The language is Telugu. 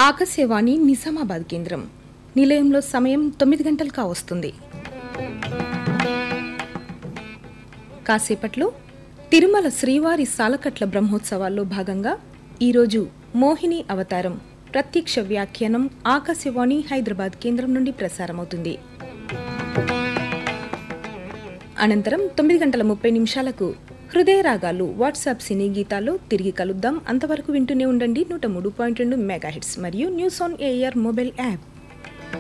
ఆకాశవాణి నిజామాబాద్ కేంద్రం నిలయంలో సమయం తొమ్మిది గంటలు కావస్తుంది కాసేపట్లో తిరుమల శ్రీవారి సాలకట్ల బ్రహ్మోత్సవాల్లో భాగంగా ఈరోజు మోహిని అవతారం ప్రత్యక్ష వ్యాఖ్యానం ఆకాశవాణి హైదరాబాద్ కేంద్రం నుండి ప్రసారమవుతుంది అనంతరం తొమ్మిది గంటల ముప్పై నిమిషాలకు హృదయ రాగాలు వాట్సాప్ సినీ గీతాల్లో తిరిగి కలుద్దాం అంతవరకు వింటూనే ఉండండి నూట మూడు పాయింట్ రెండు మెగాహిట్స్ మరియు news on air mobile app